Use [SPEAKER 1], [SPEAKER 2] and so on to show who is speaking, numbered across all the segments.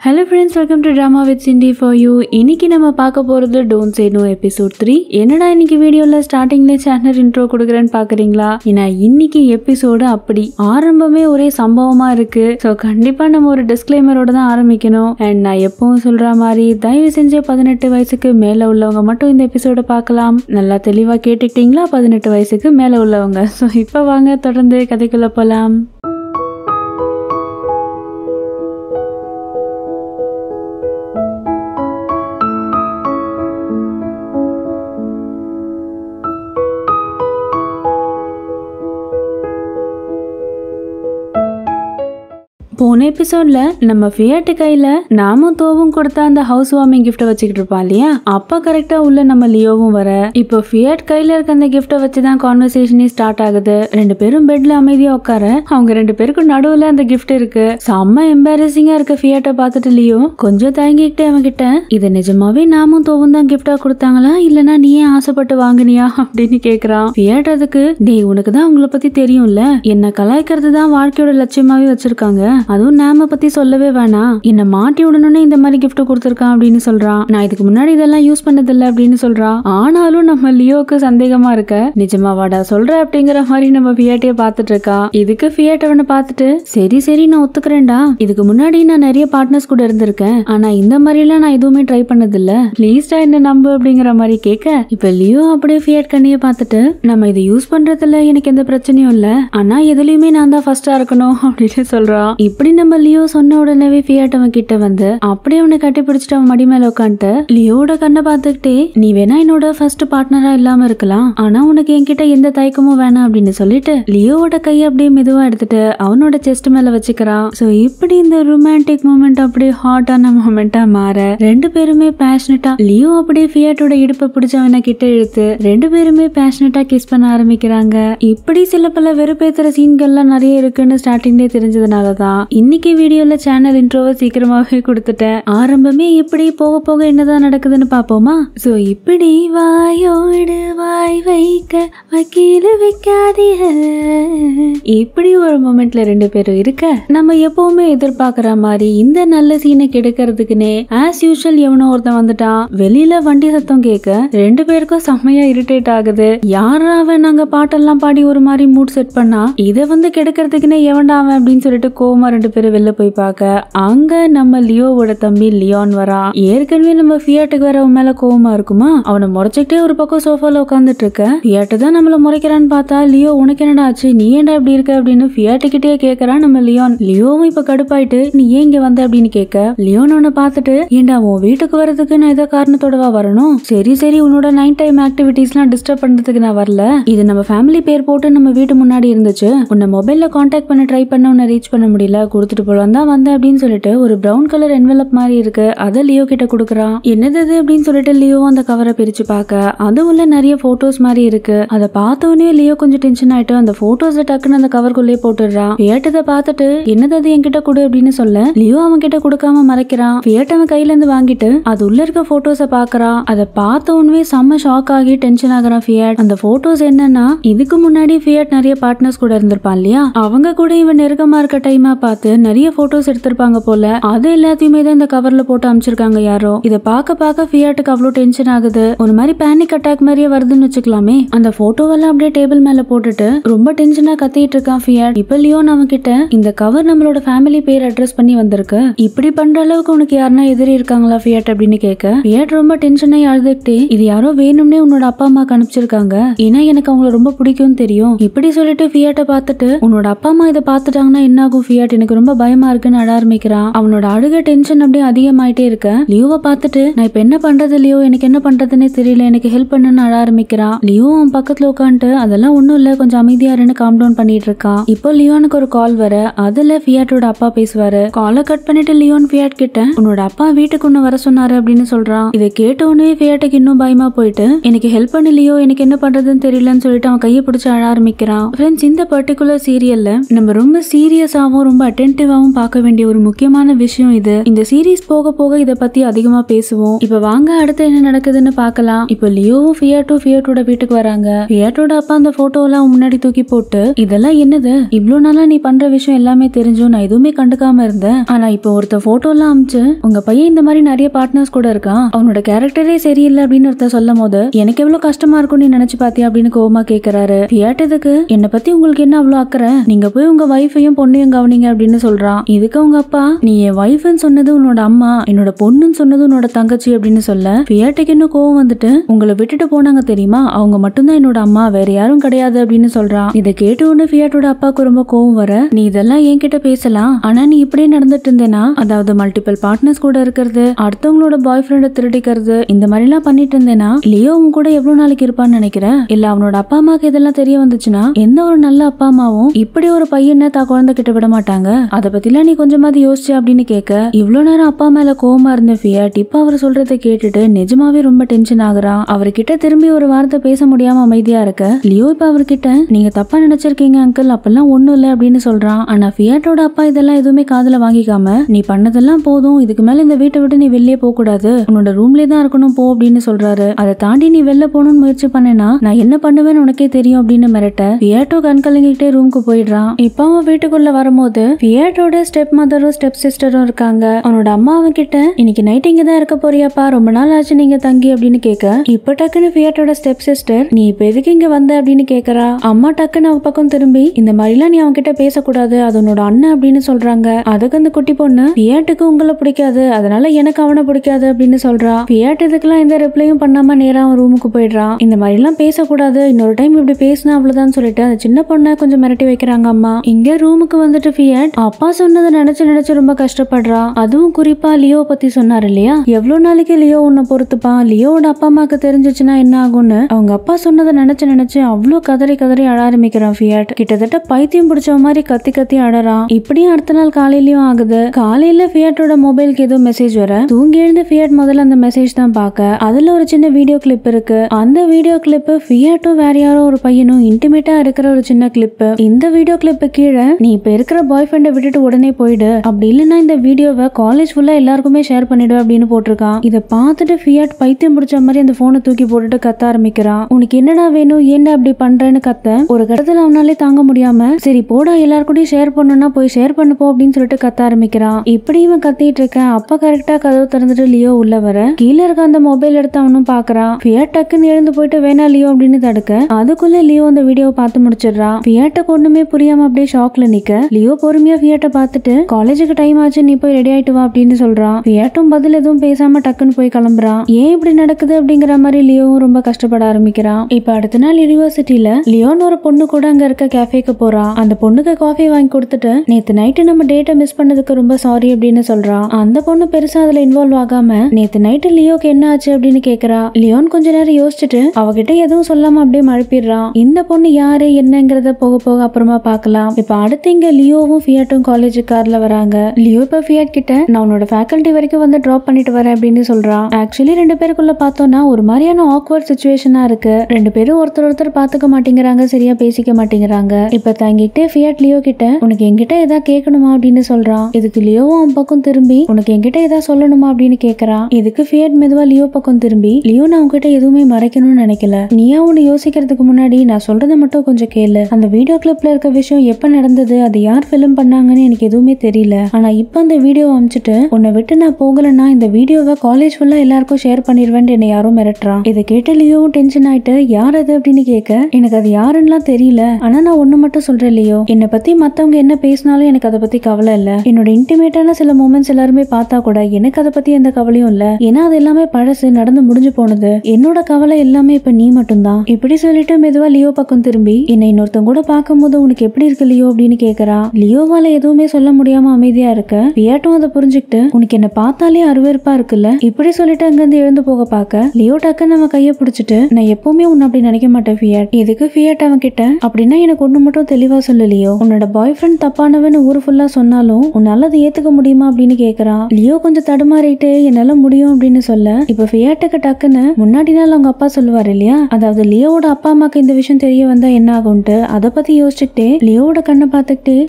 [SPEAKER 1] hello friends welcome to drama with Cindy for you இன்னைக்கு நம்ம பார்க்க போகிறது don't say no episode three என்னடா இன்னைக்கு வீடியோவில் ஸ்டார்டிங்லேயே சேனல் இன்ட்ரோ கொடுக்குறேன்னு பார்க்குறீங்களா ஏன்னா இன்னைக்கு எபிசோடு அப்படி ஆரம்பமே ஒரே சம்பவமாக இருக்கு ஸோ கண்டிப்பாக நம்ம ஒரு டிஸ்க்ளைமரோட தான் ஆரம்பிக்கணும் அண்ட் நான் எப்பவும் சொல்கிற மாதிரி தயவு செஞ்சு பதினெட்டு வயசுக்கு மேலே உள்ளவங்க மட்டும் இந்த எபிசோட பார்க்கலாம் நல்லா தெளிவாக கேட்டுக்கிட்டீங்களா பதினெட்டு வயசுக்கு மேலே உள்ளவங்க ஸோ இப்போ வாங்க தொடர்ந்து கதைக்குள்ள போகலாம் போன எபிசோட்ல நம்ம ஃபியட் கையில நாமும் தோவும் கொடுத்த அந்த ஹவுஸ் வார்மிங் கிஃப்ட்டை வச்சுக்கிட்டு இருப்பான் இல்லையா அப்ப கரெக்டா உள்ள நம்ம லியோவும் வர இப்போ ஃபியட் கையில இருக்க அந்த கிஃப்ட்டை வச்சு தான் கான்வர்சேஷனே ஸ்டார்ட் ஆகுது ரெண்டு பேரும் பெட்ல அமைதியா உட்கார அவங்க ரெண்டு பேருக்கும் நடுவுல அந்த கிஃப்ட் இருக்கு செம்ம எம்பாரசிங்கா இருக்க ஃபியட்டை பார்த்துட்டு லியோ கொஞ்சம் தயங்கிக்கிட்டே அவன் கிட்ட இது நிஜமாவே நாமும் தோவும் தான் கிஃப்டா கொடுத்தாங்களா இல்லனா நீ ஏன் ஆசைப்பட்டு வாங்குனியா அப்படின்னு கேக்குறான் ஃபியட் அதுக்கு டேய் உனக்கு தான் உங்களை பத்தி தெரியும்ல என்ன கலாய்க்கிறது தான் வாழ்க்கையோட லட்சியமாவே வச்சிருக்காங்க அதுவும் நாம பத்தி சொல்லவே வேணாம் என்ன மாட்டி விடணும்னு இந்த மாதிரி gift கொடுத்துருக்கான் அப்படின்னு சொல்றான் நான் இதுக்கு முன்னாடி இதெல்லாம் யூஸ் பண்ணதில்ல அப்படின்னு சொல்றான் ஆனாலும் நம்ம லியோக்கு சந்தேகமா இருக்க நிஜமா வாடா சொல்ற அப்படிங்கிற மாதிரி நம்ம ஃபியாட்டிய பார்த்துட்டு இருக்கா இதுக்கு ஃபியாட் அவனை பார்த்துட்டு சரி சரி நான் ஒத்துக்கிறேன்டா இதுக்கு முன்னாடி நான் நிறைய பார்ட்னர்ஸ் கூட இருந்திருக்கேன் ஆனா இந்த மாதிரி எல்லாம் நான் எதுவுமே ட்ரை பண்ணதில்ல ப்ளீஸ்டா என்ன நம்பு அப்படிங்கிற மாதிரி கேட்க இப்ப லியோ அப்படியே ஃபியாட் கண்ணிய பார்த்துட்டு நம்ம இதை யூஸ் பண்றதுல எனக்கு எந்த பிரச்சனையும் இல்ல ஆனா எதுலயுமே நான் தான் ஃபர்ஸ்டா இருக்கணும் அப்படின்னு சொல்றான் இப்படி நம்ம லியோ சொன்ன உடனே ஃபியாட் அவன் கிட்ட வந்து அப்படியே அவனை கட்டி பிடிச்சிட்டு அவன் மடி மேல உட்காந்துட்டு லியோட கண்ணை பார்த்துக்கிட்டே நீ வேணா என்னோட ஃபர்ஸ்ட் பார்ட்னரா இல்லாம இருக்கலாம் ஆனா உனக்கு என்கிட்ட எந்த தயக்கமும் வேணாம் அப்படின்னு சொல்லிட்டு லியோவோட கையை அப்படியே மெதுவா எடுத்துட்டு அவனோட செஸ்ட் மேல வச்சுக்கிறான் சோ இப்படி இந்த ரொமான்டிக் மூமெண்ட் அப்படியே ஹாட்டான மூமெண்டா மாற ரெண்டு பேருமே பேஷனட்டா லியோ அப்படியே ஃபியாட்டோட இடுப்பை பிடிச்சு அவனை கிட்ட இழுத்து ரெண்டு பேருமே பேஷனட்டா கிஸ் பண்ண ஆரம்பிக்கிறாங்க இப்படி சில பல வெறுப்பேத்துற சீன்கள்லாம் நிறைய இருக்குன்னு ஸ்டார்டிங்லேயே தெரிஞ்சதுனால தான் இன்னைக்கு வீடியோல சேனல் இன்ட்ரோவை சீக்கிரமாவே கொடுத்துட்டேன் ஆரம்பமே இப்படி போக போக என்னதான் நடக்குதுன்னு பாப்போமா சோ இப்படி வாயோடு வாய் வைக்க வக்கீல வைக்காதீங்க இப்படி ஒரு மொமெண்ட்ல ரெண்டு பேரும் இருக்க நம்ம எப்பவுமே எதிர்பார்க்கற மாதிரி இந்த நல்ல சீனை கெடுக்கிறதுக்குனே ஆஸ் யூஷுவல் எவனோ ஒருத்தன் வந்துட்டான் வெளியில வண்டி சத்தம் கேட்க ரெண்டு பேருக்கும் செம்மையா இரிட்டேட் ஆகுது யாரா அவன் நாங்க பாட்டெல்லாம் பாடி ஒரு மாதிரி மூட் செட் பண்ணா இதை வந்து கெடுக்கிறதுக்குன்னே எவன்டா அவன் அப்படின்னு சொல்லிட்டு கோவமா ரெண்டு பேரும் வெளில போய் பார்க்க அங்க நம்ம லியோவோட தம்பி லியான் வரான் ஏற்கனவே நம்ம ஃபியாட்டுக்கு வர அவன் மேல கோவமா இருக்குமா அவனை முறைச்சிக்கிட்டே ஒரு பக்கம் சோஃபால உட்காந்துட்டு இருக்க ஃபியாட்டு தான் நம்மள முறைக்கிறான்னு பார்த்தா லியோ உனக்கு என்னடா ஆச்சு நீ ஏன்டா இப்படி இருக்க அப்படின்னு ஃபியாட்டு கிட்டே கேக்குறான் நம்ம லியோன் லியோவும் இப்ப கடுப்பாயிட்டு நீ ஏன் இங்க வந்த அப்படின்னு கேட்க லியோன் உன்னை பார்த்துட்டு ஏன்டா உன் வீட்டுக்கு வரதுக்கு நான் ஏதோ காரணத்தோடவா வரணும் சரி சரி உன்னோட நைட் டைம் ஆக்டிவிட்டீஸ்லாம் டிஸ்டர்ப் பண்றதுக்கு நான் வரல இது நம்ம ஃபேமிலி பேர் போட்டு நம்ம வீட்டு முன்னாடி இருந்துச்சு உன்னை மொபைல்ல காண்டாக்ட் பண்ண ட்ரை பண்ண உன்னை ரீச் பண்ண முடியல கொடுத்துட்டு போலாம் தான் வந்தேன் அப்படின்னு சொல்லிட்டு ஒரு பிரவுன் கலர் என்வெலப் மாதிரி இருக்கு அதை லியோ கிட்ட கொடுக்குறான் என்னது இது அப்படின்னு சொல்லிட்டு லியோ அந்த கவரை பிரிச்சு பார்க்க அது உள்ள நிறைய போட்டோஸ் மாதிரி இருக்கு அதை பார்த்த உடனே லியோ கொஞ்சம் டென்ஷன் ஆயிட்டு அந்த போட்டோஸ் டக்குன்னு அந்த கவர்க்குள்ளே போட்டுடுறான் ஃபியட்டதை பார்த்துட்டு என்னது அது என்கிட்ட கொடு அப்படின்னு சொல்ல லியோ அவன் கிட்ட கொடுக்காம மறைக்கிறான் ஃபியட் அவன் கையில இருந்து வாங்கிட்டு அது உள்ள இருக்க போட்டோஸை பாக்குறான் அதை பார்த்த உடனே செம்ம ஷாக் ஆகி டென்ஷன் ஆகுறான் ஃபியட் அந்த போட்டோஸ் என்னன்னா இதுக்கு முன்னாடி ஃபியட் நிறைய பார்ட்னர்ஸ் கூட இருந்திருப்பான் இல்லையா அவங்க கூட இவன் நெருக்கமா இருக்க டைமா பார்த்து நிறைய போட்டோஸ் எடுத்திருப்பாங்க போல அது எல்லாத்தையுமே தான் இந்த கவர்ல போட்டு அமைச்சிருக்காங்க யாரோ இதை பார்க்க பார்க்க ஃபியாட்டுக்கு அவ்வளோ டென்ஷன் ஆகுது ஒரு மாதிரி பேனிக் அட்டாக் மாதிரியே வருதுன்னு வச்சுக்கலாமே அந்த போட்டோவெல்லாம் அப்படியே டேபிள் மேல போட்டுட்டு ரொம்ப டென்ஷனா கத்திட்டு இருக்கான் ஃபியாட் இப்ப லியோன் அவன் கிட்ட இந்த கவர் நம்மளோட ஃபேமிலி பேர் அட்ரஸ் பண்ணி வந்திருக்கு இப்படி பண்ற அளவுக்கு உனக்கு யாருன்னா எதிரி இருக்காங்களா ஃபியாட் அப்படின்னு கேட்க ஃபியாட் ரொம்ப டென்ஷன் ஆகி அழுதுகிட்டே இது யாரோ வேணும்னே உன்னோட அப்பா அம்மாக்கு அனுப்பிச்சிருக்காங்க ஏன்னா எனக்கு அவங்கள ரொம்ப பிடிக்கும் தெரியும் இப்படி சொல்லிட்டு ஃபியாட்டை பார்த்துட்டு உன்னோட அப்பா அம்மா இதை பார்த்துட்டாங்கன்னா என்ன ஆகும் ஃபியாட் எனக்கு ரொம்ப பயமா இருக்குன்னு அழ ஆரம்பிக்கிறான் அவனோட அழுக டென்ஷன் அப்படியே அதிகமாயிட்டே இருக்க லியோவை பார்த்துட்டு நான் இப்ப என்ன பண்றது லியோ எனக்கு என்ன பண்றதுன்னே தெரியல எனக்கு ஹெல்ப் பண்ணுன்னு அழ ஆரம்பிக்கிறான் லியோ அவன் பக்கத்துல உட்காந்துட்டு அதெல்லாம் ஒண்ணும் இல்ல கொஞ்சம் அமைதியா இருன்னு காம் டவுன் பண்ணிட்டு இருக்கான் இப்போ லியோனுக்கு ஒரு கால் வர அதுல ஃபியாட்டோட அப்பா பேசுவாரு காலை கட் பண்ணிட்டு லியோன் ஃபியாட் கிட்ட உன்னோட அப்பா வீட்டுக்கு ஒண்ணு வர சொன்னாரு அப்படின்னு சொல்றான் இதை கேட்ட உடனே ஃபியாட்டுக்கு இன்னும் பயமா போயிட்டு எனக்கு ஹெல்ப் பண்ணி லியோ எனக்கு என்ன பண்றதுன்னு தெரியலன்னு சொல்லிட்டு அவன் கையை பிடிச்சு அழ ஆரம்பிக்கிறான் ஃப்ரெண்ட்ஸ் இந்த பர்டிகுலர் சீரியல்ல நம்ம ரொம்ப சீரியஸாவும் ரொம்ப அட்டென்டிவாவும் பார்க்க வேண்டிய ஒரு முக்கியமான விஷயம் இது இந்த சீரீஸ் போக போக இத பத்தி அதிகமா பேசுவோம் இப்ப வாங்க அடுத்து என்ன நடக்குதுன்னு பார்க்கலாம் இப்ப லியோவும் ஃபியாட்டும் ஃபியாட்டோட வீட்டுக்கு வராங்க ஃபியாட்டோட அப்பா அந்த போட்டோ எல்லாம் முன்னாடி தூக்கி போட்டு இதெல்லாம் என்னது இவ்ளோ நாளா நீ பண்ற விஷயம் எல்லாமே தெரிஞ்சும் நான் எதுவுமே கண்டுக்காம இருந்தேன் ஆனா இப்போ ஒருத்த போட்டோ எல்லாம் அமிச்சு உங்க பையன் இந்த மாதிரி நிறைய பார்ட்னர்ஸ் கூட இருக்கான் அவனோட கேரக்டரே சரியில்லை அப்படின்னு ஒருத்தர் சொல்லும் போது எனக்கு எவ்வளவு கஷ்டமா இருக்கும் நீ நினைச்சு பாத்தியா அப்படின்னு கோவமா கேக்குறாரு ஃபியாட் இதுக்கு என்னை பத்தி உங்களுக்கு என்ன அவ்வளவு அக்கறை நீங்க போய் உங்க வைஃபையும் பொண்ணையும் கவனிங்க அப்படின்னு சொல்றான் இதுக்கு உங்க அப்பா நீ என் வைஃப்னு சொன்னது உன்னோட அம்மா என்னோட பொண்ணுன்னு சொன்னது உன்னோட தங்கச்சி அப்படின்னு சொல்ல ஃபியாட்டுக்கு இன்னும் கோவம் வந்துட்டு உங்களை விட்டுட்டு போனாங்க தெரியுமா அவங்க மட்டும்தான் என்னோட அம்மா வேற யாரும் கிடையாது அப்படின்னு சொல்றான் இதை கேட்ட உடனே ஃபியாட்டோட அப்பாவுக்கு ரொம்ப கோவம் வர நீ இதெல்லாம் என்கிட்ட பேசலாம் ஆனா நீ இப்படியே நடந்துட்டு இருந்தேனா அதாவது மல்டிபிள் பார்ட்னர்ஸ் கூட இருக்கிறது அடுத்தவங்களோட பாய் ஃப்ரெண்டை திருடிக்கிறது இந்த மாதிரி எல்லாம் பண்ணிட்டு இருந்தேனா லியோ உன் கூட எவ்வளவு நாளைக்கு இருப்பான்னு நினைக்கிறேன் இல்ல அவனோட அப்பா அம்மாக்கு இதெல்லாம் தெரிய வந்துச்சுன்னா எந்த ஒரு நல்ல அப்பா அம்மாவும் இப்படி ஒரு பையனை தான் குழந்தை கிட்ட விட மாட்டாங்க அத பத்திலாம் நீ கொஞ்சமாவது யோசிச்சு அப்படின்னு கேட்க இவ்வளவு நேரம் அப்பா மேல கோவமா இருந்த ஃபியாட் இப்ப அவர் சொல்றதை கேட்டுட்டு நிஜமாவே ரொம்ப டென்ஷன் ஆகுறான் அவர்கிட்ட திரும்பி ஒரு வார்த்தை பேச முடியாம அமைதியா இருக்க லியோ இப்ப அவர்கிட்ட நீங்க தப்பா நினைச்சிருக்கீங்க அங்கிள் அப்பெல்லாம் ஒண்ணும் இல்ல அப்படின்னு சொல்றான் ஆனா ஃபியாட்டோட அப்பா இதெல்லாம் எதுவுமே காதுல வாங்கிக்காம நீ பண்ணதெல்லாம் போதும் இதுக்கு மேல இந்த வீட்டை விட்டு நீ வெளியே போக கூடாது உன்னோட ரூம்லயே தான் இருக்கணும் போ அப்படின்னு சொல்றாரு அதை தாண்டி நீ வெளில போகணும்னு முயற்சி பண்ணேனா நான் என்ன பண்ணுவேன்னு உனக்கே தெரியும் அப்படின்னு மிரட்ட ஃபியாட்டோ கண் கலங்கிட்டே ரூமுக்கு போயிடுறான் இப்ப அவன் வீட்டுக்குள்ள வரும்போது ஃபியாட்டோட ஸ்டெப் மதரும் ஸ்டெப் சிஸ்டரும் இருக்காங்க அவனோட அம்மா அவன் கிட்ட இன்னைக்கு நைட் இங்க தான் இருக்க போறியாப்பா ரொம்ப நாள் ஆச்சு நீங்க தங்கி அப்படின்னு கேட்க இப்ப டக்குன்னு ஃபியாட்டோட ஸ்டெப் சிஸ்டர் நீ இப்ப எதுக்கு இங்க வந்த அப்படின்னு கேக்குறா அம்மா டக்குன்னு அவ பக்கம் திரும்பி இந்த மாதிரிலாம் நீ அவன் கிட்ட பேசக்கூடாது அது உன்னோட அண்ணன் அப்படின்னு சொல்றாங்க அதுக்கு அந்த குட்டி பொண்ணு ஃபியாட்டுக்கு உங்களை பிடிக்காது அதனால எனக்கு அவனை பிடிக்காது அப்படின்னு சொல்றா ஃபியாட் இதுக்கெல்லாம் எந்த ரிப்ளையும் பண்ணாம நேரா அவன் ரூமுக்கு போயிடுறான் இந்த மாதிரி எல்லாம் பேசக்கூடாது இன்னொரு டைம் இப்படி பேசினா அவ்வளவுதான் சொல்லிட்டு அந்த சின்ன பொண்ணை கொஞ்சம் மிரட்டி வைக்கிறாங்க அம்மா இங்க ரூமுக்கு வந்துட்டு ஃபியாட் அப்பா சொன்னதை நினைச்சு நினைச்சு ரொம்ப கஷ்டப்படுறா அதுவும் குறிப்பா லியோ பத்தி சொன்னாரு இல்லையா எவ்வளவு நாளைக்கு லியோ உன்னை பொறுத்துப்பான் லியோவோட அப்பா அம்மாக்கு தெரிஞ்சிச்சுன்னா என்ன ஆகும்னு அவங்க அப்பா சொன்னதை நினைச்சு நினைச்சு அவ்வளவு கதறி கதறி அழ ஆரம்பிக்கிறான் ஃபியாட் கிட்டத்தட்ட பைத்தியம் பிடிச்ச மாதிரி கத்தி கத்தி அழறான் இப்படியும் அடுத்த நாள் காலையிலயும் ஆகுது காலையில ஃபியாட்டோட மொபைலுக்கு ஏதோ மெசேஜ் வர தூங்கி எழுந்து ஃபியாட் முதல்ல அந்த மெசேஜ் தான் பார்க்க அதுல ஒரு சின்ன வீடியோ கிளிப் இருக்கு அந்த வீடியோ கிளிப் ஃபியாட்டும் வேற யாரோ ஒரு பையனும் இன்டிமேட்டா இருக்கிற ஒரு சின்ன கிளிப் இந்த வீடியோ கிளிப் கீழே நீ இப்ப இருக்கிற பாய் ஃப்ரெண்டை விட்டுட்டு உடனே போயிடு அப்படி இல்லைன்னா இந்த வீடியோவை காலேஜ் ஃபுல்லா எல்லாருக்குமே ஷேர் பண்ணிடு அப்படின்னு போட்டிருக்கான் இதை பார்த்துட்டு ஃபியாட் பைத்தியம் பிடிச்ச மாதிரி அந்த போனை தூக்கி போட்டுட்டு கத்த ஆரம்பிக்கிறான் உனக்கு என்னடா வேணும் ஏன்டா அப்படி பண்றேன்னு கத்த ஒரு கட்டத்துல அவனாலே தாங்க முடியாம சரி போடா எல்லாருக்கூடயும் ஷேர் பண்ணணும்னா போய் ஷேர் பண்ணுப்போ அப்படின்னு சொல்லிட்டு கத்த ஆரம்பிக்கிறான் இப்படி இவன் கத்திட்டு இருக்கேன் அப்ப கரெக்டா கதவு திறந்துட்டு லியோ உள்ள வர கீழே இருக்க அந்த மொபைல் எடுத்து அவனும் பாக்குறான் ஃபியாட் டக்குன்னு எழுந்து போயிட்டு வேணா லியோ அப்படின்னு தடுக்க அதுக்குள்ள லியோ அந்த வீடியோவை பார்த்து முடிச்சிடுறான் ஃபியாட்டுக்கு ஒண்ணுமே புரியாம அப்படியே ஷாக்ல நிக்க லியோ பொறுமையா ஃபியாட்டை பார்த்துட்டு காலேஜுக்கு டைம் ஆச்சு நீ போய் ரெடி ஆயிட்டு வா அப்படின்னு சொல்றான் ஃபியாட்டும் பதில் எதுவும் பேசாம டக்குன்னு போய் கிளம்புறான் ஏன் இப்படி நடக்குது அப்படிங்கிற மாதிரி லியோவும் ரொம்ப கஷ்டப்பட ஆரம்பிக்கிறான் இப்ப அடுத்த நாள் யூனிவர்சிட்டியில லியோன்னு ஒரு பொண்ணு கூட அங்க இருக்க கேஃபேக்கு போறான் அந்த பொண்ணுக்கு காஃபி வாங்கி கொடுத்துட்டு நேத்து நைட்டு நம்ம டேட்டை மிஸ் பண்ணதுக்கு ரொம்ப சாரி அப்படின்னு சொல்றான் அந்த பொண்ணு பெருசா அதுல இன்வால்வ் ஆகாம நேத்து நைட்டு லியோக்கு என்ன ஆச்சு அப்படின்னு கேக்குறா லியோன் கொஞ்ச நேரம் யோசிச்சுட்டு அவகிட்ட எதுவும் சொல்லாம அப்படியே மழுப்பிடுறான் இந்த பொண்ணு யாரு என்னங்கறத போக போக அப்புறமா பார்க்கலாம் இப்ப அடுத்து இங்க லியோவும் ஃபியாட்டும் காலேஜ் கார்ல வராங்க லியோ இப்ப ஃபியாட் கிட்ட நான் உன்னோட ஃபேக்கல்ட்டி வரைக்கும் வந்து டிராப் பண்ணிட்டு வரேன் அப்படின்னு சொல்றான் ஆக்சுவலி ரெண்டு பேருக்குள்ள பார்த்தோம்னா ஒரு மாதிரியான ஆக்வர்ட் சுச்சுவேஷனா இருக்கு ரெண்டு பேரும் ஒருத்தர் ஒருத்தர் பாத்துக்க மாட்டேங்கிறாங்க சரியா பேசிக்க மாட்டேங்கிறாங்க இப்ப தங்கிட்டே ஃபியாட் லியோ கிட்ட உனக்கு என்கிட்ட ஏதா கேட்கணுமா அப்படின்னு சொல்றான் இதுக்கு லியோவும் அவன் பக்கம் திரும்பி உனக்கு என்கிட்ட ஏதா சொல்லணுமா அப்படின்னு கேக்குறான் இதுக்கு ஃபியாட் மெதுவா லியோ பக்கம் திரும்பி லியோ நான் உன்கிட்ட எதுவுமே மறைக்கணும்னு நினைக்கல நீயா ஒன்னு யோசிக்கிறதுக்கு முன்னாடி நான் சொல்றதை மட்டும் கொஞ்சம் கேளு அந்த வீடியோ கிளிப்ல இருக்க விஷயம் எப்ப நடந்தது அது யார் ஃபிலிம் பண்ணாங்கன்னு எனக்கு எதுவுமே தெரியல ஆனா இப்ப அந்த வீடியோ அமிச்சிட்டு உன்னை விட்டு நான் போகலன்னா இந்த வீடியோவை காலேஜ் ஃபுல்லா எல்லாருக்கும் ஷேர் பண்ணிடுவேன் என்னை யாரும் மிரட்டுறான் இதை கேட்டு லியோவும் டென்ஷன் ஆயிட்டு யார் அது அப்படின்னு கேட்க எனக்கு அது யாருன்னுலாம் தெரியல ஆனா நான் ஒண்ணு மட்டும் சொல்றேன் லியோ என்னை பத்தி மத்தவங்க என்ன பேசினாலும் எனக்கு அதை பத்தி கவலை இல்ல என்னோட இன்டிமேட்டான சில மூமெண்ட்ஸ் எல்லாருமே பார்த்தா கூட எனக்கு அதை பத்தி எந்த கவலையும் இல்ல ஏன்னா அது எல்லாமே பழசு நடந்து முடிஞ்சு போனது என்னோட கவலை எல்லாமே இப்ப நீ மட்டும்தான் இப்படி சொல்லிட்டு மெதுவா லியோ பக்கம் திரும்பி என்னை இன்னொருத்தன் கூட பார்க்கும்போது உனக்கு எப்படி இருக்கு லியோ அப்படின்னு கேக்குறா லியோவால எதுவுமே சொல்ல முடியாம அமைதியா இருக்க வியாட்டும் அதை புரிஞ்சுக்கிட்டு உனக்கு என்ன பார்த்தாலே அருவருப்பா இருக்குல்ல இப்படி சொல்லிட்டு அங்கிருந்து எழுந்து போக பார்க்க லியோ டக்கு நம்ம கைய பிடிச்சிட்டு நான் எப்பவுமே உன்னை அப்படி நினைக்க மாட்டேன் ஃபியாட் எதுக்கு ஃபியாட் அவன் கிட்ட அப்படின்னா எனக்கு ஒண்ணு மட்டும் தெளிவா சொல்லலையோ உன்னோட பாய் ஃப்ரெண்ட் தப்பானவன்னு ஊர் ஃபுல்லா சொன்னாலும் உன்னால அதை ஏத்துக்க முடியுமா அப்படின்னு கேக்குறான் லியோ கொஞ்சம் தடுமாறிட்டு என்னால முடியும் அப்படின்னு சொல்ல இப்ப ஃபியாட்டுக்கு டக்குன்னு முன்னாடி நாள் அவங்க அப்பா சொல்லுவாரு இல்லையா அதாவது லியோவோட அப்பா அம்மாக்கு இந்த விஷயம் தெரிய வந்தா என்ன ஆகும்ட்டு அதை பத்தி யோசிச்சுக்கிட்டே லியோவோட கண்ணை பார்த்துக்கிட்டே இல்ல லியோ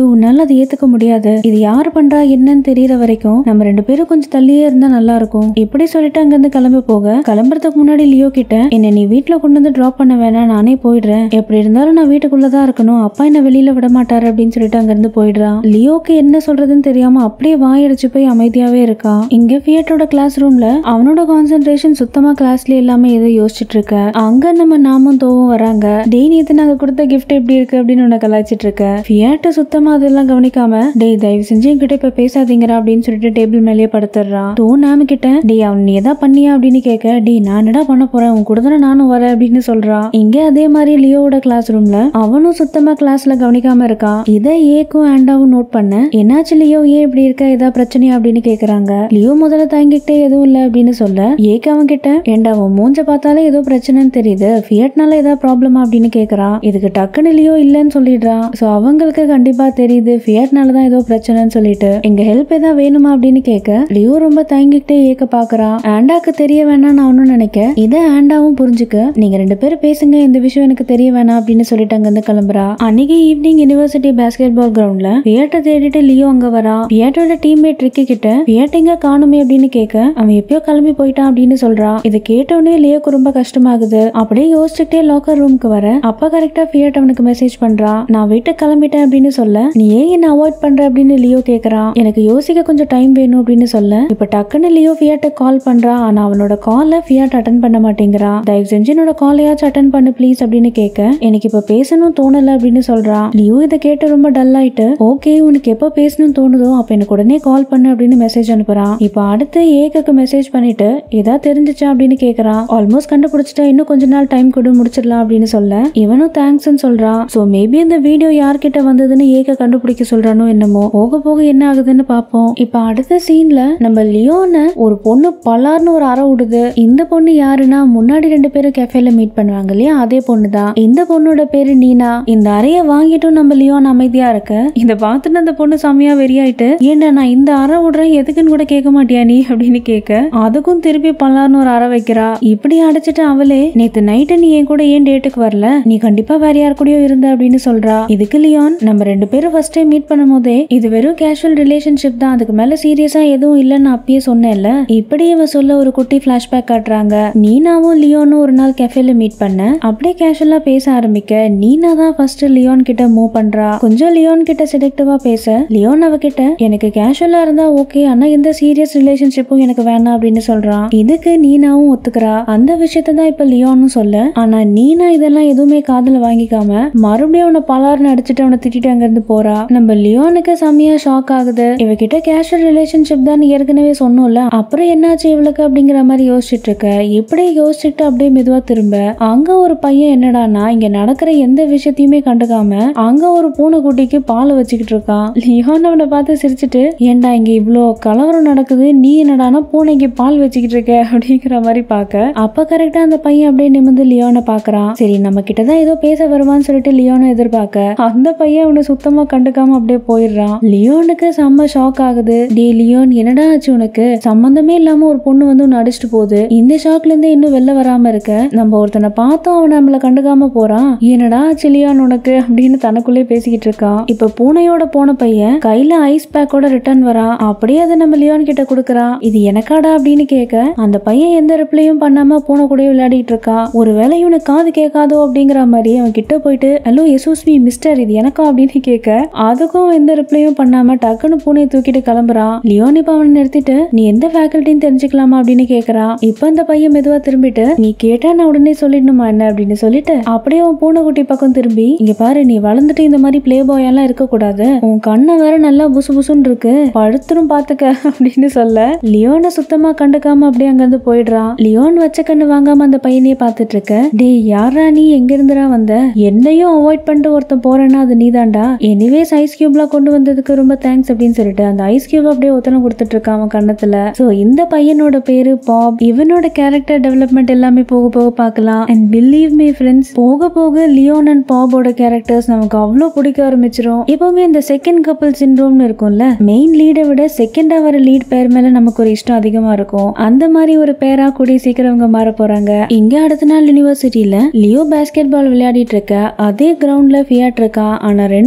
[SPEAKER 1] லியோ உன்னால அதை ஏத்துக்க முடியாது இது யாரு பண்றா என்னன்னு தெரியற வரைக்கும் நம்ம ரெண்டு பேரும் கொஞ்சம் தள்ளியே இருந்தா நல்லா இருக்கும் இப்படி சொல்லிட்டு அங்கிருந்து கிளம்பி போக கிளம்புறதுக்கு முன்னாடி லியோ கிட்ட என்ன நீ வீட்ல கொண்டு வந்து டிராப் பண்ண வேணாம் நானே போயிடுறேன் எப்படி இருந்தாலும் நான் வீட்டுக்குள்ளதான் இருக்கணும் அப்பா என்ன வெளியில விட மாட்டாரு அப்படின்னு சொல்லிட்டு அங்கிருந்து போயிடுறான் லியோக்கு என்ன சொல்றதுன்னு தெரியாம அப்படியே வாயடிச்சு போய் அமைதியாவே இருக்கான் இங்க ஃபியட்டோட கிளாஸ் ரூம்ல அவனோட கான்சென்ட்ரேஷன் சுத்தமா கிளாஸ்ல இல்லாம ஏதோ யோசிச்சுட்டு இருக்க அங்க நம்ம நாமும் தோவும் வராங்க டேய் நேத்து நாங்க கொடுத்த கிஃப்ட் எப்படி இருக்கு அப்படின்னு உன்னை கலாய்ச்சிட்டு இருக்க ஃபியாட்ட சுத்தமா அதெல்லாம் கவனிக்காம டேய் தயவு செஞ்சு என்கிட்ட இப்ப பேசாதீங்கடா அப்படின்னு சொல்லிட்டு டேபிள் மேலேயே படுத்துறான் தோ நாம கிட்ட டேய் அவன் நீ எதா பண்ணியா அப்படின்னு கேட்க டேய் நான் என்னடா பண்ண போறேன் உன் கூட தானே நானும் வரேன் அப்படின்னு சொல்றான் இங்க அதே மாதிரி லியோவோட கிளாஸ் ரூம்ல அவனும் சுத்தமா கிளாஸ்ல கவனிக்காம இருக்கான் இதை ஏக்கும் ஆண்டாவும் நோட் பண்ண என்னாச்சு லியோ ஏன் இப்படி இருக்க ஏதா பிரச்சனையா அப்படின்னு கேக்குறாங்க லியோ முதல்ல தயங்கிக்கிட்டே எதுவும் இல்ல அப்படின்னு சொல்ல ஏக்கு அவன் கிட்ட ஏண்டா அவன் மூஞ்ச பார்த்தாலே ஏதோ பிரச்சனைன்னு தெரியுது ஃபியட்னால ஏதா ப்ராப்ளமா அப்படின்னு கேக்குறான் இதுக்கு டக்குன்னு லியோ இல்லைன்னு சொல்லிடுறான் சோ அவங்களுக்கு கண்டிப்பா தெரியுது ஃபியட்னால தான் ஏதோ பிரச்சனைன்னு சொல்லிட்டு எங்க ஹெல்ப் ஏதா வேணுமா அப்படின்னு கேட்க லியோ ரொம்ப தயங்கிக்கிட்டே ஏக்க பாக்குறான் ஆண்டாக்கு தெரிய வேணாம் நான் ஒன்னும் நினைக்க இதை ஆண்டாவும் புரிஞ்சுக்க நீங்க ரெண்டு பேரும் பேசுங்க இந்த விஷயம் எனக்கு தெரிய வேணாம் அப்படின்னு சொல்லிட்டு அங்க இருந்து கிளம்புறா அன்னைக்கு ஈவினிங் யுனிவர்சிட்டி பேஸ்கெட் பால் கிரவுண்ட்ல பியட்டை தேடிட்டு லியோ அங்க வரான் பியட்டோட டீம்மேட் ரிக்கி கிட்ட பியட் எங்க காணுமே அப்படின்னு கேட்க அவன் எப்பயோ கிளம்பி போயிட்டான் அப்படின்னு சொல்றான் இதை கேட்டோடனே லியோக்கு ரொம்ப கஷ்டமாகுது அப்படியே யோசிச்சுட்டே லாக்கர் ரூமுக்கு வர அப்ப கரெக்டா பியட் அவனுக்கு மெசேஜ் பண்றான் நான் வீட்டுக்கு கிளம்பிட்டேன் அப்படின்னு சொல்ல நீ ஏன் என்ன அவாய்ட் பண்ற அப்படின்னு லியோ கேக்குறான் எனக்கு யோசிக்க கொஞ்சம் டைம் வேணும் அப்படின்னு சொல்ல இப்ப டக்குன்னு லியோ ஃபியாட்ட கால் பண்றான் ஆனா அவனோட காலை ஃபியாட் அட்டன் பண்ண மாட்டேங்கிறான் தயவு செஞ்சு என்னோட காலையாச்சும் அட்டன் பண்ணு ப்ளீஸ் அப்படின்னு கேட்க எனக்கு இப்ப பேசணும் தோணல அப்படின்னு சொல்றான் லியோ இதை கேட்டு ரொம்ப டல் ஆயிட்டு ஓகே உனக்கு எப்போ பேசணும்னு தோணுதோ அப்ப எனக்கு உடனே கால் பண்ணு அப்படின்னு மெசேஜ் அனுப்புறான் இப்ப அடுத்து ஏகக்கு மெசேஜ் பண்ணிட்டு ஏதா தெரிஞ்சுச்சா அப்படின்னு கேக்குறான் ஆல்மோஸ்ட் கண்டுபிடிச்சிட்டா இன்னும் கொஞ்ச நாள் டைம் கொடு முடிச்சிடலாம் அப்படின்னு சொல்ல இவனும் தேங்க்ஸ்னு சொல்றான் சோ மேபி அந்த வீடியோ யார்கிட்ட வந்ததுன்னு ஏக கண்டுபிடிக்க சொல்றானோ என்னமோ போக போக என்ன ஆகுதுன்னு பாப்போம் இப்ப அடுத்த சீன்ல நம்ம லியோன ஒரு பொண்ணு பலார்னு ஒரு அறை விடுது இந்த பொண்ணு யாருன்னா முன்னாடி ரெண்டு பேரும் கெஃபேல மீட் பண்ணுவாங்க இல்லையா அதே பொண்ணு தான் இந்த பொண்ணோட பேரு நீனா இந்த அறைய வாங்கிட்டும் நம்ம லியோன் அமைதியா இருக்க இத பார்த்துட்டு அந்த பொண்ணு செம்மையா வெறியாயிட்டு ஏன்டா நான் இந்த அறை விடுறேன் எதுக்குன்னு கூட கேட்க மாட்டியா நீ அப்படின்னு கேட்க அதுக்கும் திருப்பி பலார்னு ஒரு அறை வைக்கிறா இப்படி அடைச்சிட்டு அவளே நேத்து நைட்டு நீ என் கூட ஏன் டேட்டுக்கு வரல நீ கண்டிப்பா வேற யார் கூடயோ இருந்த அப்படின்னு சொல்றா இதுக்கு லியோன் நம்ம ரெண்டு பேரும் ஃபர்ஸ்ட் டைம் மீட் பண்ணும்போதே இது வெறும் கேஷுவல் ரிலேஷன்ஷிப் தான் அதுக்கு மேல சீரியஸா எதுவும் இல்லைன்னு அப்பயே சொன்னேன்ல இப்படி இவ சொல்ல ஒரு குட்டி பிளாஷ்பேக் காட்டுறாங்க நீனாவும் லியோனும் ஒரு நாள் கெஃபேல மீட் பண்ண அப்படியே கேஷுவலா பேச ஆரம்பிக்க நீனா தான் ஃபர்ஸ்ட் லியோன் கிட்ட மூவ் பண்றா கொஞ்சம் லியோன் கிட்ட செலக்டிவா பேச லியோன் அவகிட்ட எனக்கு கேஷுவலா இருந்தா ஓகே ஆனா எந்த சீரியஸ் ரிலேஷன்ஷிப்பும் எனக்கு வேணாம் அப்படின்னு சொல்றான் இதுக்கு நீனாவும் ஒத்துக்கிறா அந்த விஷயத்தை தான் இப்ப லியோனும் சொல்ல ஆனா நீனா இதெல்லாம் எதுவுமே காதுல வாங்கிக்காம மறுபடியும் அவனை பலார்னு அடிச்சுட்டு அவனை திட்டிட்டு அங்க இருந்து போறா நம்ம லியோனுக்கு செம்மையா ஷாக் ஆகுது இவகிட்ட கேஷுவல் ரிலேஷன்ஷிப் தான் ஏற்கனவே சொன்னோம்ல அப்புறம் என்னாச்சு இவளுக்கு அப்படிங்கிற மாதிரி யோசிச்சுட்டு இருக்க இப்படியே யோசிச்சுட்டு அப்படியே மெதுவா திரும்ப அங்க ஒரு பையன் என்னடான்னா இங்க நடக்கிற எந்த விஷயத்தையுமே கண்டுக்காம அங்க ஒரு பூனைக்குட்டிக்கு பால் வச்சுக்கிட்டு இருக்கான் லியோன் அவனை பார்த்து சிரிச்சிட்டு ஏன்டா இங்க இவ்ளோ கலவரம் நடக்குது நீ என்னடானா பூனைக்கு பால் வச்சுக்கிட்டு இருக்க அப்படிங்கிற மாதிரி பார்க்க அப்ப கரெக்டா அந்த பையன் அப்படியே நிமிந்து லியோனை பாக்குறான் சரி நம்ம கிட்ட தான் ஏதோ பேச வருவான்னு சொல்லிட்டு லியோனை எதிர்பார்க்க அந்த பையன் அவனை சுத்தமா கண்டுக்காம அப்படியே போயிடுறான் லியோனுக்கு செம்ம ஷாக் ஆகுது டே லியோன் என்னடா ஆச்சு உனக்கு சம்பந்தமே இல்லாம ஒரு பொண்ணு வந்து உன்னை அடிச்சுட்டு போகுது இந்த ஷாக்ல இருந்தே இன்னும் வெளில வராம இருக்க நம்ம ஒருத்தனை பார்த்தோம் அவன் நம்மள கண்டுக்காம போறான் என்னடா ஆச்சு லியோன் உனக்கு அப்படின்னு தனக்குள்ளே பேசிக்கிட்டு இருக்கான் இப்ப பூனையோட போன பையன் கையில ஐஸ் பேக்கோட ரிட்டர்ன் வரான் அப்படியே அதை நம்ம லியோன் கிட்ட கொடுக்கறான் இது எனக்காடா அப்படின்னு கேட்க அந்த பையன் எந்த ரிப்ளையும் பண்ணாம பூனை கூட விளையாடிட்டு இருக்கான் ஒருவேளை இவனுக்கு காது கேட்காதோ அப்படிங்கிற மாதிரி அவன் கிட்ட போயிட்டு ஹலோ எசூஸ் மீ மிஸ்டர் இது எனக்கா அப்படின்னு கேட்க அதுக்கும் எந்த ரிப்ளையும் பண்ணாம டக்குன்னு பூனையை தூக்கிட்டு கிளம்புறான் லியோன் இப்ப அவனை நிறுத்திட்டு நீ எந்த ஃபேக்கல்ட்டின்னு தெரிஞ்சுக்கலாமா அப்படின்னு கேக்குறான் இப்ப அந்த பையன் மெதுவா திரும்பிட்டு நீ கேட்டா நான் உடனே சொல்லிடணுமா என்ன அப்படின்னு சொல்லிட்டு அப்படியே அவன் பூனைக்குட்டி பக்கம் திரும்பி இங்க பாரு நீ வளர்ந்துட்டு இந்த மாதிரி பிளே பாய் எல்லாம் இருக்க கூடாது உன் கண்ணை வேற நல்லா புசு புசுன்னு இருக்கு படுத்துரும் பாத்துக்க அப்படின்னு சொல்ல லியோனை சுத்தமா கண்டுக்காம அப்படியே அங்கிருந்து போயிடுறான் லியோன் வச்ச கண்ணு வாங்காம அந்த பையனையே பார்த்துட்டு இருக்க டேய் யாரா நீ எங்க இருந்துடா வந்த என்னையும் அவாய்ட் பண்ணிட்டு ஒருத்தன் போறேன்னா அது நீதான்டா எனிவேஸ் ஐஸ் கியூப்லாம் கொண்டு வந்ததுக்கு ரொம்ப தேங்க்ஸ் அப்படின்னு சொல்லிட்டு அந்த ஐஸ் கியூப் அப்படியே ஒத்தனம் கொடுத்துட்டு இருக்கான் அவன் கண்ணத்துல சோ இந்த பையனோட பேரு பாப் இவனோட கேரக்டர் டெவலப்மெண்ட் எல்லாமே போக போக பார்க்கலாம் அண்ட் பிலீவ் மீ ஃப்ரெண்ட்ஸ் போக போக லியோன் அண்ட் பாபோட கேரக்டர்ஸ் நமக்கு அவ்வளோ பிடிக்க ஆரம்பிச்சிரும் எப்பவுமே இந்த செகண்ட் கப்பல் சிண்ட்ரோம்னு இருக்கும்ல மெயின் லீடை விட செகண்டா வர லீட் பேர் மேல நமக்கு ஒரு இஷ்டம் அதிகமா இருக்கும் அந்த மாதிரி ஒரு பேரா கூடிய சீக்கிரம் இவங்க மாற போறாங்க இங்க அடுத்த நாள் யூனிவர்சிட்டியில லியோ பேஸ்கெட் பால் விளையாடிட்டு இருக்க அதே கிரவுண்ட்ல ஃபியாட் இருக்கா ஆனா ரெண்டு பேரும்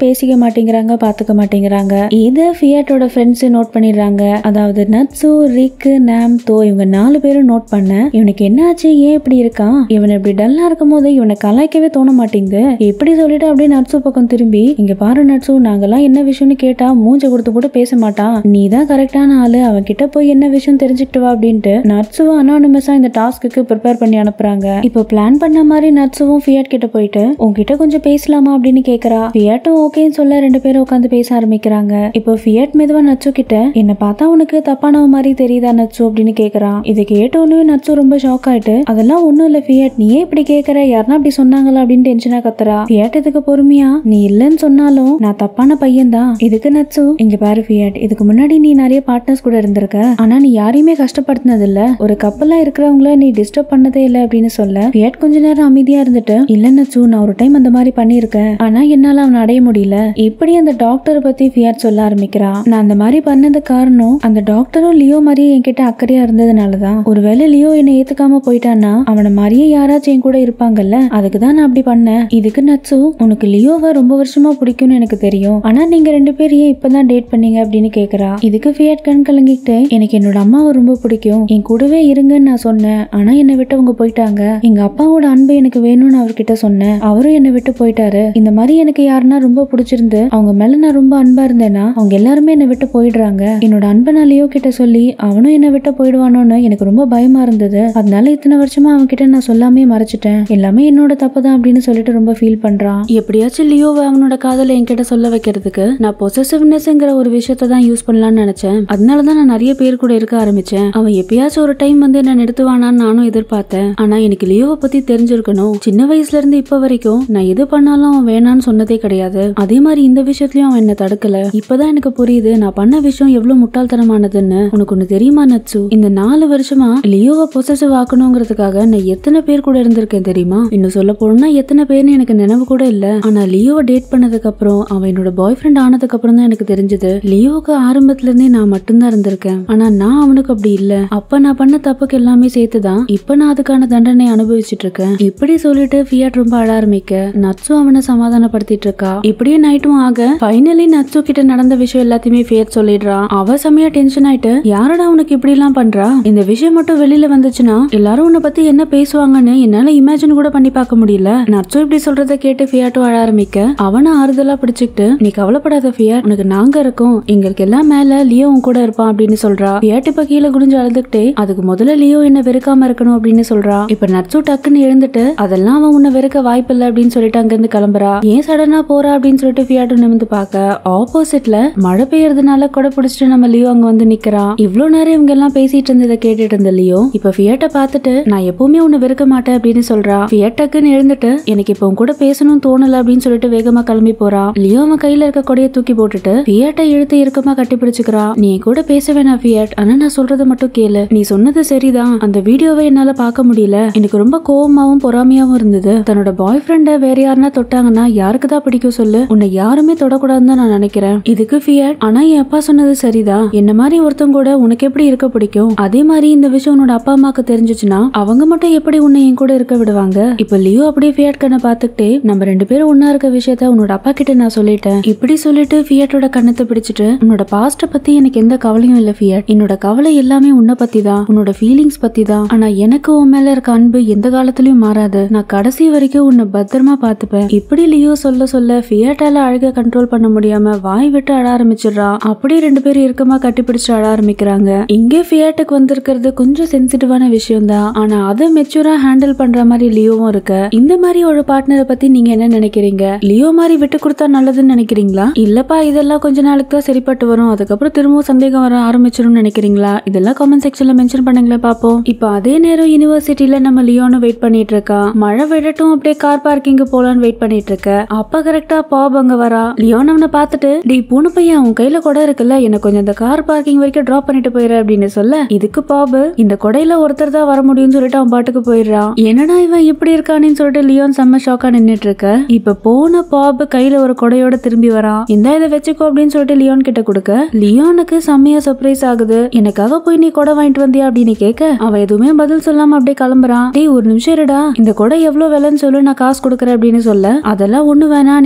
[SPEAKER 1] பேசிக்க மாட்டேங்கிறாங்க பாத்துக்க மாட்டேங்கிறாங்க இத ஃபியாட்டோட ஃப்ரெண்ட்ஸ் நோட் பண்ணிடுறாங்க அதாவது நட்ஸு ரிக்கு நாம் தோ இவங்க நாலு பேரும் நோட் பண்ண இவனுக்கு என்ன ஆச்சு ஏன் இப்படி இருக்கான் இவன் இப்படி டல்லா இருக்கும் போது இவனை கலாய்க்கவே தோண மாட்டேங்குது இப்படி சொல்லிட்டு அப்படியே நட்ஸு பக்கம் திரும்பி இங்க பாரு நட்ஸு நாங்கெல்லாம் என்ன விஷயம்னு கேட்டா மூஞ்ச கொடுத்து கூட பேச மாட்டான் நீ தான் கரெக்டான ஆளு அவன் கிட்ட போய் என்ன விஷயம் தெரிஞ்சுக்கிட்டு வா அப்படின்ட்டு நட்ஸுவும் அனானிமஸா இந்த டாஸ்க்கு ப்ரிப்பேர் பண்ணி அனுப்புறாங்க இப்போ பிளான் பண்ண மாதிரி நட்ஸுவும் ஃபியாட் கிட்ட போயிட்டு உன்கிட்ட கொஞ்சம் பேசலாமா அப்படின்னு கேக்குறா ஃபியாட்டும் ஓகேன்னு சொல்ல ரெண்டு பேரும் உட்காந்து பேச ஆரம்பிக்கிறாங்க இப்போ ஃபியாட் மெதுவா நட்சு கிட்ட என்ன பார்த்தா உனக்கு தப்பானவ மாதிரி தெரியுதா நட்சு அப்படின்னு கேக்குறான் இதை கேட்டோன்னு நட்சு ரொம்ப ஷாக் ஆயிட்டு அதெல்லாம் ஒண்ணும் இல்ல ஃபியாட் நீ ஏன் இப்படி கேக்குற யாருன்னா அப்படி சொன்னாங்களா அப்படின்னு டென்ஷனா கத்துறா ஃபியாட் இதுக்கு பொறுமையா நீ இல்லைன்னு சொன்னாலும் நான் தப்பான பையன் தான் இதுக்கு நட்சு இங்க பாரு ஃபியாட் இதுக்கு முன்னாடி நீ நிறைய பார்ட்னர்ஸ் கூட இருந்திருக்க ஆனா நீ யாரையுமே கஷ்டப்படுத்தினது இல்ல ஒரு கப்பலா இருக்கிறவங்கள நீ டிஸ்டர்ப் பண்ணதே இல்ல அப்படின்னு சொல்ல ஃபியாட் கொஞ்ச நேரம் அமைதியா இருந்துட்டு இல்ல நட்சு நான் ஒரு டைம் அந்த மாதிரி பண்ணியிருக்கேன் ஆனா என்னால அவனை அடைய முடியல இப்படி அந்த டாக்டரை பத்தி ஃபியாட் சொல்ல ஆரம்பிக்கிறான் நான் அந்த மாதிரி பண்ணது காரணம் அந்த டாக்டரும் லியோ மாதிரியே என்கிட்ட அக்கறையா இருந்ததுனாலதான் ஒருவேளை லியோ என்னை ஏத்துக்காம போயிட்டான்னா அவனை மாதிரியே யாராச்சும் என் கூட இருப்பாங்கல்ல அதுக்கு தான் நான் அப்படி பண்ணேன் இதுக்கு நட்சு உனக்கு லியோவை ரொம்ப வருஷமா பிடிக்கும்னு எனக்கு தெரியும் ஆனா நீங்க ரெண்டு பேரும் ஏன் இப்பதான் டேட் பண்ணீங்க அப்படின்னு கேக்குறா இதுக்கு ஃபியாட் கண் கலங்கிக்கிட்டு எனக்கு என்னோட அம்மாவை ரொம்ப பிடிக்கும் என் கூடவே இருங்கன்னு நான் சொன்னேன் ஆனா என்னை விட்டு அவங்க போயிட்டாங்க எங்க அப்பாவோட அன்பு எனக்கு வேணும்னு அவர்கிட்ட சொன்னேன் அவரும் என்னை விட்டு போயிட்டாரு இந்த மாதிரி எனக்கு யாருன்னா ரொம்ப பிடிச்சிருந்து அவங்க மேல நான் ரொம்ப அன்பா இருந்தேன்னா அவங்க எல்லாருமே என்னை விட்டு போயிடுறாங்க என்னோட அன்பை நான் லியோ கிட்ட சொல்லி அவனும் என்னை விட்டு போயிடுவானோன்னு எனக்கு ரொம்ப பயமா இருந்தது அதனால இத்தனை வருஷமா அவன் கிட்ட நான் சொல்லாமே மறைச்சிட்டேன் எல்லாமே என்னோட தப்பு தான் அப்படின்னு சொல்லிட்டு ரொம்ப ஃபீல் பண்றான் எப்படியாச்சும் லியோவை அவனோட காதலை என்கிட்ட சொல்ல வைக்கிறதுக்கு நான் பொசசிவ்னஸ்ங்கிற ஒரு விஷயத்தை தான் யூஸ் பண்ணலாம்னு நினைச்சேன் அதனால தான் நான் நிறைய பேர் கூட இருக்க ஆரம்பிச்சேன் அவன் எப்பயாச்சும் ஒரு டைம் வந்து என்ன நிறுத்துவானான்னு நானும் எதிர்பார்த்தேன் ஆனா எனக்கு லியோவை பத்தி தெரிஞ்சிருக்கணும் சின்ன வயசுல இருந்து இப்ப வரைக்கும் நான் எது பண்ணாலும் அவன் வேணான்னு சொன்னதே கிடையாது அதே மாதிரி இந்த விஷயத்துலயும் அவன் என்ன தடுக்கல இப்பதான் எனக்கு புரியுது நான் பண்ண விஷயம் எவ்வளவு முட்டாள்தனமானதுன்னு உனக்கு ஒண்ணு தெரியுமா நட்சு இந்த நாலு வருஷமா லியோவை பொசசிவ் ஆக்கணுங்கிறதுக்காக நான் எத்தனை பேர் கூட இருந்திருக்கேன் தெரியுமா இன்னும் சொல்ல போனா எத்தனை பேர்னு எனக்கு நினைவு கூட இல்ல ஆனா லியோவை டேட் பண்ணதுக்கு அப்புறம் அவன் என்னோட பாய் ஃப்ரெண்ட் ஆனதுக்கு அப்புறம் தான் எனக்கு தெரிஞ்சது லியோவுக்கு ஆரம்பத்துல இருந்தே நான் மட்டும்தான் இருந்திருக்கேன் ஆனா நான் அவனுக்கு அப்படி இல்ல அப்ப நான் பண்ண தப்புக்கு எல்லாமே சேர்த்துதான் இப்ப நான் அதுக்கான தண்டனை அனுபவிச்சுட்டு இருக்கேன் இப்படி சொல்லிட்டு ஃபியாட் ரொம்ப அழ ஆரம்பிக்க நட்சு அவனை சமாதானப்படுத்திட்டு இருக்கா இப்படியே நைட்டும் ஆக ஃபைனலி நட்சு கிட்ட நடந்த விஷயம் எல்லாத்தையுமே ஃபியாட் சொல்லிடுறான் அவ செமையா டென்ஷன் ஆயிட்டு யாரடா உனக்கு இப்படி எல்லாம் பண்றா இந்த விஷயம் மட்டும் வெளியில வந்துச்சுன்னா எல்லாரும் உன்னை பத்தி என்ன பேசுவாங்கன்னு என்னால இமேஜின் கூட பண்ணி பார்க்க முடியல நட்சு இப்படி சொல்றத கேட்டு ஃபியாட்டும் அழ ஆரம்பிக்க அவனை ஆறுதலா பிடிச்சுக்கிட்டு நீ கவலைப்படாத ஃபியாட் உனக்கு நாங்க இருக்கோம் எங்களுக்கு எல்லாம் மேல லியோ உன் கூட இருப்பான் அப்படின்னு சொல்றா ஃபியாட் இப்ப கீழே குடிஞ்சு அழுதுகிட்டே அதுக்கு முதல்ல லியோ என்ன வெறுக்காம இருக்கணும் அப்படின்னு சொல்றா இப்ப நட்சு டக்குன்னு எழுந்துட்டு அதெல்லாம் அவன் உன்னை வெறுக்க வாய்ப்பில்லை அப்படின்னு சொல்லிட்டு அங்கிருந்து கிளம்புறா ஏன் சடனா போறா அப்படின்னு சொல்லிட்டு ஃபியாட்டும் நிமிந்து பார்க்க ஆப்போசிட்ல மழை பெய்யறதுனால கூட பிடிச்சிட்டு நம்ம லியோ அங்க வந்து நிக்கிறான் இவ்ளோ நேரம் இவங்க எல்லாம் பேசிட்டு இருந்ததை கேட்டுட்டு இருந்த லியோ இப்ப ஃபியாட்ட பார்த்துட்டு நான் எப்பவுமே உன்னை வெறுக்க மாட்டேன் அப்படின்னு சொல்றா ஃபியாட் டக்குன்னு எழுந்துட்டு எனக்கு இப்ப உன் கூட பேசணும் தோணல அப்படின்னு சொல்லிட்டு வேகமா கிளம்பி போறா லியோ அவன் கையில இருக்க கொடையை தூக்கி போட்டுட்டு ஃபியாட்டை இழுத்து இறுக்கமா கட்டி பிடிச்சுக்கிறா நீ என் கூட பேச வேணாம் ஃபியாட் ஆனா நான் சொல்றதை மட்டும் கேளு நீ சொன்னது சரிதான் அந்த வீடியோவை என்னால பார்க்க முடியல எனக்கு ரொம்ப கோவமாவும் பொறாமையாவும் இருந்தது தன்னோட பாய் ஃப்ரெண்ட வேற யாருன்னா தொட்டாங்கன்னா யாருக்கு தான் பிடிக்கும் சொல்லு உன்னை யாருமே தொடக்கூடாதுன்னு தான் நான் நினைக்கிறேன் இதுக்கு ஃபியாட் ஆனா என் அப்பா சொன்னது சரிதான் என்ன மாதிரி ஒருத்தங்க கூட உனக்கு எப்படி இருக்க பிடிக்கும் அதே மாதிரி இந்த விஷயம் உன்னோட அப்பா அம்மாக்கு தெரிஞ்சுச்சுன்னா அவங்க மட்டும் எப்படி உன்னை என் கூட இருக்க விடுவாங்க இப்ப லியோ அப்படியே ஃபியாட் கண்ணை பார்த்துக்கிட்டே நம்ம ரெண்டு பேரும் ஒன்னா இருக்க விஷயத்த உன்னோட அப்பா கிட்ட நான் சொல்லிட்டேன் இப்படி சொல்லிட்டு ஃபியாட்டோட கண்ணத்தை பிடிச்சிட்டு உன்னோட பாஸ்ட பத்தி எனக்கு எந்த கவலையும் இல்ல ஃபியாட் என்னோட கவலை எல்லாமே உன்னை பத்தி தான் உன்னோட ஃபீலிங்ஸ் பத்தி தான் ஆனா எனக்கு உன் மேல இருக்க அன்பு எந்த காலத்துலயும் மாறாது நான் கடைசி வரைக்கும் உன்னை பத்திரமா பாத்துப்பேன் இப்படி லியோ சொல்ல சொல்ல ஃபியாட்டால அழக கண்ட்ரோல் பண்ண முடியாம வாய் விட்டு அழ ஆரம்பிச்சிடுறா அப்படியே ரெண்டு பேரும் இறுக்கமா கட்டிப்பிடிச்சு அழ ஆரம்பிக்கிறாங்க இங்கே ஃபியாட்டுக்கு வந்திருக்கிறது கொஞ்சம் சென்சிட்டிவான விஷயம் தான் ஆனா அதை மெச்சூரா ஹேண்டில் பண்ற மாதிரி லியோவும் இருக்கு இந்த மாதிரி ஒரு பார்ட்னரை பத்தி நீங்க என்ன நினைக்கிறீங்க லியோ மாதிரி விட்டு கொடுத்தா நல்லதுன்னு நினைக்கிறீங்களா இல்லப்பா இதெல்லாம் கொஞ்ச நாளுக்கு தான் சரிப்பட்டு வரும் அதுக்கப்புறம் திரும்பவும் சந்தேகம் வர ஆரம்பிச்சிரும்னு நினைக்கிறீங்களா இதெல்லாம் கமெண்ட் செக்ஷன்ல மென்ஷன் பண்ணுங்களேன் பாப்போம் இப்போ அதே நேரம் யூனிவர்சிட்டியில நம்ம லியோனு வெயிட் பண்ணிட்டு இருக்கா மழை விடட்டும் அப்படியே கார் பார்க்கிங் போலான்னு வெயிட் பண்ணிட்டு இருக்க அப்ப கரெக்டா பாப் அங்க வரா லியோன் அவனை பார்த்துட்டு டேய் பூனை பையன் உன் கையில கொடை இருக்குல்ல என்ன கொஞ்சம் இந்த கார் பார்க்கிங் வரைக்கும் டிராப் பண்ணிட்டு போயிரு அப்படின்னு சொல்ல இதுக்கு பாபு இந்த கொடையில ஒருத்தர் தான் வர முடியும்னு சொல்லிட்டு அவன் பாட்டுக்கு போயிடுறான் என்னடா இவன் இப்படி இருக்கானேன்னு சொல்லிட்டு லியோன் செம்ம ஷாக்கா நின்னுட்டு இருக்க இப்ப போன பாபு கையில ஒரு கொடையோட திரும்பி வரான் இந்த இதை வச்சுக்கோ அப்படின்னு சொல்லிட்டு லியோன் கிட்ட கொடுக்க லியோனுக்கு செம்மையா சர்ப்ரைஸ் ஆகுது எனக்காக போய் நீ கொடை வாங்கிட்டு வந்தியா அப்படின்னு கேட்க அவன் எதுவுமே பதில் சொல்லாம அப்படியே கிளம்புறான் டேய் ஒரு நிமிஷம் இருடா இந்த கொடை எவ்வளவு விலைன்னு சொல்லு நான் காசு கொடுக்குறேன் அப்படின்னு சொல்ல அதெல்லாம் ஒண்ணு வேணாம் நீ சேஃபா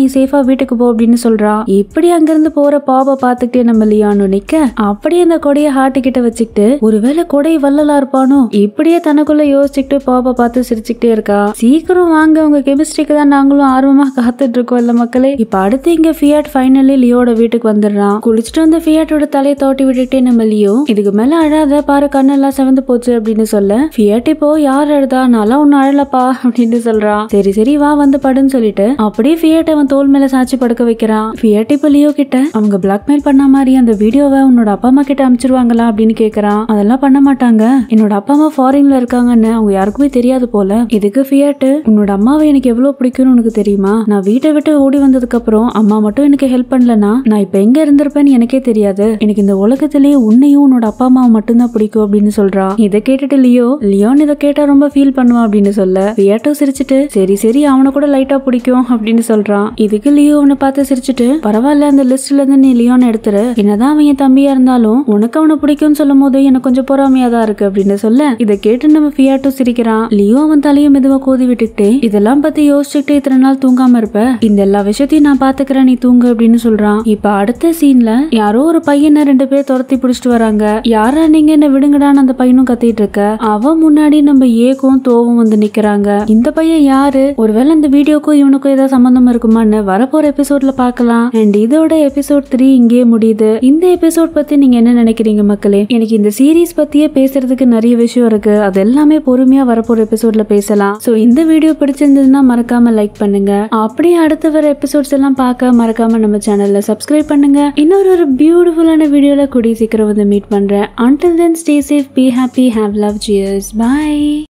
[SPEAKER 1] வீட்டுக்கு போ அப்படின்னு சொல்றான் இப்படி அங்கிருந்து போற பாப பாத்துக்கிட்டே நம்ம லியானு நிக்க அப்படியே அந்த கொடைய ஹார்ட் கிட்ட வச்சுக்கிட்டு ஒருவேளை கொடை வல்லலா இருப்பானோ இப்படியே தனக்குள்ள யோசிச்சுக்கிட்டு பாப்பா பார்த்து சிரிச்சுக்கிட்டே இருக்கா சீக்கிரம் வாங்க உங்க கெமிஸ்ட்ரிக்கு தான் நாங்களும் ஆர்வமா காத்துட்டு இருக்கோம் இல்ல மக்களே இப்ப அடுத்து இங்க ஃபியாட் ஃபைனலி லியோட வீட்டுக்கு வந்துடுறான் குளிச்சுட்டு வந்து ஃபியாட்டோட தலையை தோட்டி விட்டுட்டே நம்ம லியோ இதுக்கு மேல அழாத பாரு கண்ணெல்லாம் செவந்து போச்சு அப்படின்னு சொல்ல ஃபியாட் இப்போ யார் அழுதா நான்லாம் ஒன்னும் அழலப்பா அப்படின்னு சொல்றான் சரி சரி வா வந்து படுன்னு சொல்லிட்டு அப்படியே ஃபியாட் அவன் தோல் மேல சாச்சி படுக்க வைக்கிறான் ஃபியாட் இப்ப லியோ கிட்ட அவங்க பிளாக்மெயில் பண்ண மாதிரி அந்த வீடியோவை உன்னோட அப்பா அம்மா கிட்ட அனுப்பிச்சிருவாங்களா அப்படின்னு கேக்குறான் அதெல்லாம் பண்ண மாட்டாங்க என்னோட அப்பா அம்மா ஃபாரின்ல இருக்காங்கன்னு அவங்க யாருக்குமே தெரியாது போல இதுக்கு ஃபியாட் உன்னோட அம்மாவை எனக்கு எவ்வளவு பிடிக்கும்னு உனக்கு தெரியுமா நான் வீட்டை விட்டு ஓடி வந்ததுக்கு அப்புறம் அம்மா மட்டும் எனக்கு ஹெல்ப் பண்ணலனா நான் இப்ப எங்க இருந்திருப்பேன்னு எனக்கே தெரியாது எனக்கு இந்த உலகத்திலேயே உன்னையும் உன்னோட அப்பா அம்மாவை மட்டும்தான் பிடிக்கும் அப்படின்னு சொல்றான் இதை கேட்டுட்டு லியோ லியோன் இதை கேட்டா ரொம்ப ஃபீல் பண்ணுவான் அப்படின்னு சொல்ல ஃபியாட்டோ சிரிச்சிட்டு சரி சரி அவனை கூட லைட்டா பிடிக்கும் அப்படின்னு சொல்றான் இதுக்கு லியோ அவனை பார்த்து சிரிச்சிட்டு பரவாயில்ல அந்த லிஸ்ட்ல இருந்து நீ லியோன் எடுத்துரு என்னதான் அவன் என் தம்பியா இருந்தாலும் உனக்கு அவனை பிடிக்கும்னு சொல்லும் போது எனக்கு கொஞ்சம் பொறாமையா தான் இருக்கு அப்படின்னு சொல்ல இதை கேட்டு நம்ம ஃபியாட்டோ சிரிக்கிறான் லியோ அவன் தலையை மெதுவா கோதி விட்டுக்கிட்டே இதெல்லாம் பத்தி யோசிச்சுக்கிட்டே இத்தனை நாள் தூங்காம இருப்ப இந்த எல்லா விஷயத்தையும் நான் பாத்துக்கிறேன் நீ தூங்கு அப்படின்னு சொல்றான் இப்ப அடுத்த சீன்ல யாரோ ஒரு பையனை ரெண்டு பேர் துரத்தி பிடிச்சிட்டு வராங்க யாரா நீங்க என்ன விடுங்கடான்னு அந்த பையனும் கத்திட்டு இருக்க அவன் முன்னாடி நம்ம ஏக்கும் தோவும் வந்து நிக்கிறாங்க இந்த பையன் யாரு ஒருவேளை இந்த வீடியோக்கும் இவனுக்கும் ஏதாவது சம்பந்தம் இருக்குமான்னு வரப்போற எபிசோட்ல பார்க்கலாம் அண்ட் இதோட எபிசோட் த்ரீ இங்கே முடியுது இந்த எபிசோட் பத்தி நீங்க என்ன நினைக்கிறீங்க மக்களே எனக்கு இந்த சீரீஸ் பத்தியே பேசுறதுக்கு நிறைய விஷயம் இருக்கு அது எல்லாமே பொறுமையா வரப்போற எபிசோட்ல பேசலாம் சோ இந்த வீடியோ பிடிச்சிருந்ததுன்னா மறக்காம லைக் பண்ணுங்க அப்படியே அடுத்து வர எபிசோட்ஸ் எல்லாம் பார்க்க மறக்காம நம்ம சேனல்ல சப்ஸ்கிரைப் பண்ணுங்க இன்னொரு ஒரு பியூட்டிஃபுல்லான வீடியோல கூடிய சீக்கிரம் வந்து மீட் பண்றேன் until then stay safe be happy have love cheers bye